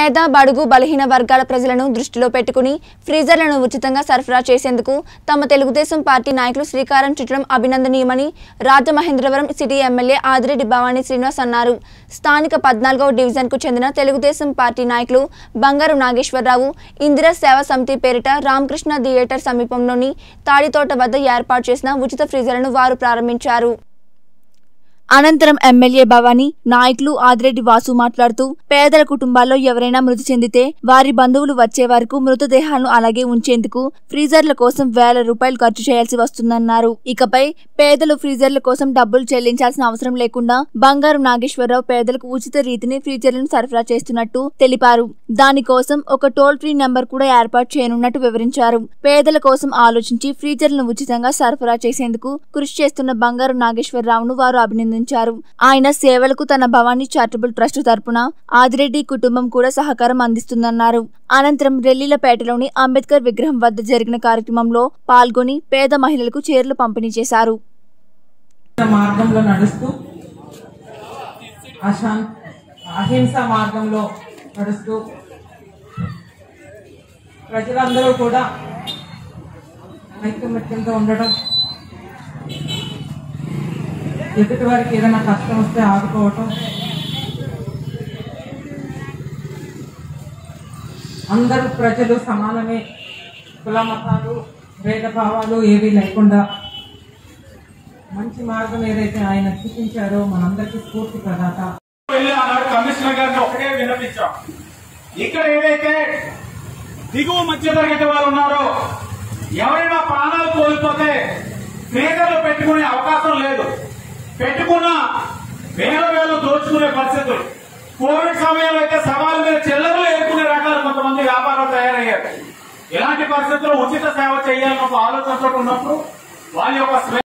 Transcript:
పేద బడుగు బలహీన వర్గాల ప్రజలను దృష్టిలో పెట్టుకుని ఫ్రీజర్లను ఉచితంగా సరఫరా చేసేందుకు తమ తెలుగుదేశం పార్టీ నాయకులు శ్రీకారం చుట్టడం అభినందనీయమని రాజమహేంద్రవరం సిటీ ఎమ్మెల్యే ఆదిరెడ్డి భవానీ శ్రీనివాస్ అన్నారు స్థానిక పద్నాలుగవ డివిజన్కు చెందిన తెలుగుదేశం పార్టీ నాయకులు బంగారు నాగేశ్వరరావు ఇందిరా సేవా సమితి పేరిట రామకృష్ణ థియేటర్ సమీపంలోని తాడితోట వద్ద ఏర్పాటు చేసిన ఉచిత ఫ్రీజర్లను వారు ప్రారంభించారు అనంతరం ఎమ్మెల్యే భవానీ నాయకులు ఆదిరెడ్డి వాసు మాట్లాడుతూ పేదల కుటుంబాల్లో ఎవరైనా మృతి చెందితే వారి బంధువులు వచ్చే వరకు మృతదేహాలను అలాగే ఉంచేందుకు ఫ్రీజర్ల కోసం వేల రూపాయలు ఖర్చు చేయాల్సి వస్తుందన్నారు ఇకపై పేదలు ఫ్రీజర్ల కోసం డబ్బులు చెల్లించాల్సిన అవసరం లేకుండా బంగారు నాగేశ్వరరావు పేదలకు ఉచిత రీతిని ఫ్రీజర్లను సరఫరా చేస్తున్నట్టు తెలిపారు దానికోసం ఒక టోల్ ఫ్రీ నెంబర్ కూడా ఏర్పాటు చేయనున్నట్టు వివరించారు పేదల కోసం ఆలోచించి ఫ్రీజర్లను ఉచితంగా సరఫరా చేసేందుకు కృషి చేస్తున్న బంగారు నాగేశ్వరరావును వారు అభినందించారు ఆయన సేవలకు తన భవానీ చారిటబుల్ ట్రస్ట్ తరపున ఆదిరెడ్డి కుటుంబం కూడా సహకారం అందిస్తుందన్నారు అనంతరం రెల్లీలపేటలోని అంబేద్కర్ విగ్రహం వద్ద జరిగిన కార్యక్రమంలో పాల్గొని పేద మహిళలకు చీరలు పంపిణీ చేశారు మార్గంలో నడుస్తూ అశాం అహింస మార్గంలో నడుస్తూ ప్రజలందరూ కూడా ఐకమత్యంతో ఉండడం ఎదుటి వారికి ఏదైనా కష్టం వస్తే ఆదుకోవటం అందరూ ప్రజలు సమానమే కుల మతాలు భేదభావాలు ఏవి లేకుండా మంచి మార్గం ఏదైతే ఆయన చూపించారో మనందరికీ స్ఫూర్తి ప్రదాత వెళ్ళి ఆనాడు కమిషనర్ గారిని ఒకటే విన్నపించాం ఇక్కడ ఏదైతే దిగువ మధ్య తరగతి వారు ఉన్నారో ఎవరైనా ప్రాణాలు కోల్పోతే ఫ్రీజర్లు పెట్టుకునే అవకాశం లేదు పెట్టుకున్నా వేల వేలు దోచుకునే పరిస్థితులు కోవిడ్ సమయంలో అయితే సవాల్ మీద చిల్లరలు ఏరుకునే రకాలు కొంతమంది వ్యాపారాలు తయారయ్యారు ఇలాంటి పరిస్థితుల్లో ఉచిత సేవ చేయాలని ఒక ఆలోచనతో ఉన్నప్పుడు వాళ్ళ యొక్క